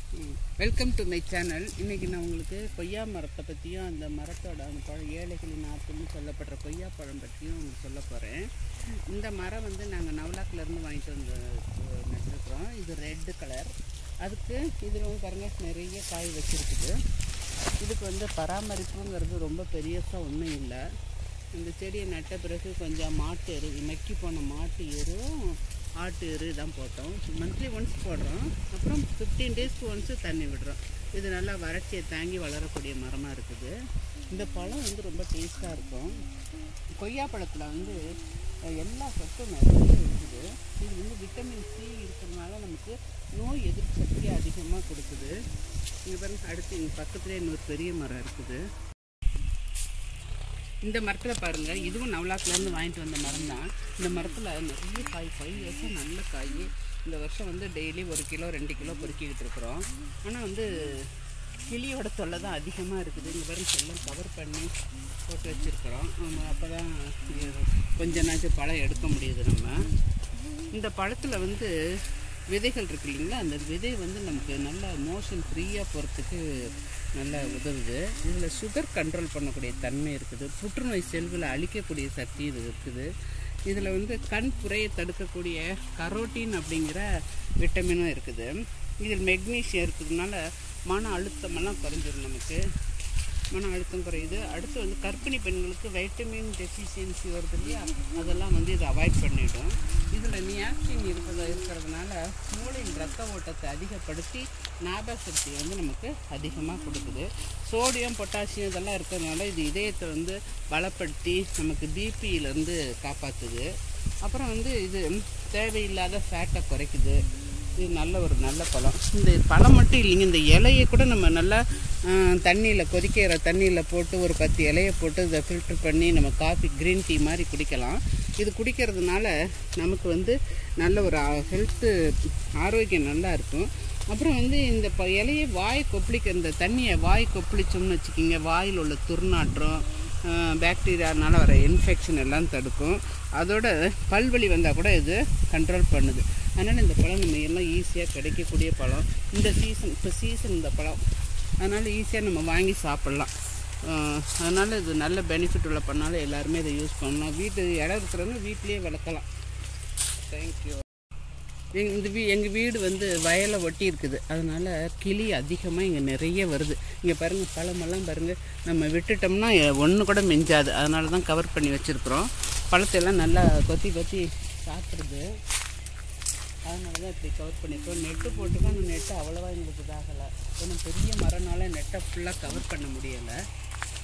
welcome to my channel இன்றைக்கி நான் உங்களுக்கு கொய்யா மரத்தை பற்றியும் அந்த மரத்தோட அந்த பழம் ஏழைகளின் ஆற்றுன்னு சொல்லப்படுற கொய்யா பழம் பற்றியும் உங்களுக்கு சொல்ல போகிறேன் இந்த மரம் வந்து நாங்கள் நவலாக்கிலேருந்து வாங்கிட்டு வந்து அஹ், நட்டிருக்கிறோம் இது ரெட்டு கலர் அதுக்கு இதில் வந்து பாருங்கள் நிறைய காய் வச்சுருக்குது இதுக்கு வந்து பராமரிப்புங்கிறது ரொம்ப பெரியசாக ஒன்றும் இல்லை இந்த செடியை நட்ட பிறகு கொஞ்சம் மாட்டு எரு மக்கி போன மாட்டு எரும் ஆட்டு எரு தான் போட்டோம் மந்த்லி ஒன்ஸ் போடுறோம் அப்புறம் ஃபிஃப்டீன் டேஸ்க்கு ஒன்ஸு தண்ணி விடுறோம் இது நல்லா வறட்சியை தாங்கி வளரக்கூடிய மரமாக இருக்குது இந்த பழம் வந்து ரொம்ப டேஸ்ட்டாக இருக்கும் கொய்யா பழத்தில் வந்து அஹ், எல்லா சத்தும் நிறைய இருக்குது இது வந்து விட்டமின் சி இருக்கிறதுனால நமக்கு நோய் எதிர்ப்பு சக்தி அதிகமாக கொடுக்குது இங்கே பாருங்க அடுத்து இங்கே பக்கத்துலேயே இன்னொரு பெரிய மரம் இருக்குது இந்த மரத்தில் பாருங்கள் இதுவும் நவலாக்கிலேருந்து வாங்கிட்டு வந்த மரம் தான் இந்த மரத்தில் நிறைய காய் ஃபைவ் இயர்ஸாக நல்ல காய் இந்த வருஷம் வந்து டெய்லி ஒரு கிலோ ரெண்டு கிலோ பொறுக்கிக்கிட்டு இருக்கிறோம் ஆனால் வந்து கிளியோட தொல்லை தான் அதிகமாக இருக்குது இங்கே பாருங்க எல்லாம் கவர் பண்ணி போட்டு வச்சுருக்குறோம் அப்போ தான் கொஞ்ச நாச்சும் பழம் எடுக்க முடியுது நம்ம இந்த பழத்தில் வந்து விதைகள் இருக்கு இல்லைங்களா அந்த விதை வந்து நமக்கு நல்ல மோஷன் ஃப்ரீயாக போகிறதுக்கு நல்லா உதவுது இதில் சுகர் கண்ட்ரோல் பண்ணக்கூடிய தன்மை இருக்குது புற்றுநோய் செல்களை அழிக்கக்கூடிய சக்தி இது இருக்குது இதில் வந்து கண் புரையை தடுக்கக்கூடிய கரோட்டின் அப்படிங்கிற விட்டமினும் இருக்குது இதில் மெக்னீஷியம் இருக்கிறதுனால மன அழுத்தமெல்லாம் குறைஞ்சிரும் நமக்கு மன அழுத்தம் குறையுது அடுத்து வந்து கர்ப்பிணி பெண்களுக்கு வைட்டமின் டெஃபிஷியன்சி வருது இல்லையா அதெல்லாம் வந்து இதை அவாய்ட் பண்ணிடும் இதில் நியாக்சின் இருக்கிறது இருக்கிறதுனால மூளையின் ரத்த ஓட்டத்தை அதிகப்படுத்தி ஞாபக சக்தி வந்து நமக்கு அதிகமாக கொடுக்குது சோடியம் பொட்டாசியம் இதெல்லாம் இருக்கிறதுனால இது இதயத்தை வந்து பலப்படுத்தி நமக்கு பிபியிலேருந்து காப்பாற்றுது அப்புறம் வந்து இது தேவையில்லாத ஃபேட்டை குறைக்குது இது நல்ல ஒரு நல்ல பழம் இந்த பழம் மட்டும் இல்லைங்க இந்த இலையை கூட நம்ம நல்லா தண்ணியில் கொதிக்கிற தண்ணியில் போட்டு ஒரு பத்து இலையை போட்டு இதை ஃபில்ட்ரு பண்ணி நம்ம காஃபி க்ரீன் டீ மாதிரி குடிக்கலாம் இது குடிக்கிறதுனால நமக்கு வந்து நல்ல ஒரு ஹெல்த்து ஆரோக்கியம் நல்லா இருக்கும் அப்புறம் வந்து இந்த ப இலையை வாய் கொப்பளிக்க இந்த தண்ணியை வாய் கொப்பளிச்சோம்னு வச்சுக்கிங்க வாயில் உள்ள துர்நாற்றம் பாக்டீரியானால வர இன்ஃபெக்ஷன் எல்லாம் தடுக்கும் அதோட பல்வலி வந்தால் கூட இது கண்ட்ரோல் பண்ணுது அதனால் இந்த பழம் நம்ம எல்லாம் ஈஸியாக கிடைக்கக்கூடிய பழம் இந்த சீசன் இப்போ சீசன் இந்த பழம் அதனால் ஈஸியாக நம்ம வாங்கி சாப்பிட்லாம் அதனால் இது நல்ல பெனிஃபிட் உள்ள பண்ணாலும் எல்லாருமே இதை யூஸ் பண்ணலாம் வீட்டு இடம் இருக்கிறவங்க வீட்டிலேயே வளர்க்கலாம் தேங்க்யூ எங் இந்த வீ எங்கள் வீடு வந்து வயலை ஒட்டி இருக்குது அதனால் கிளி அதிகமாக இங்கே நிறைய வருது இங்கே பாருங்கள் பழமெல்லாம் பாருங்கள் நம்ம விட்டுட்டோம்னா ஒன்று கூட மிஞ்சாது அதனால தான் கவர் பண்ணி வச்சுருக்குறோம் பழத்தையெல்லாம் நல்லா கொத்தி கொத்தி சாப்பிட்றது அதனால தான் இப்படி கவர் பண்ணியிருக்கோம் நெட்டு போட்டுக்கோ அந்த நெட்டு அவ்வளோவா எங்களுக்கு இதாகலை ஏன்னா பெரிய மரம்னால நெட்டை ஃபுல்லாக கவர் பண்ண முடியலை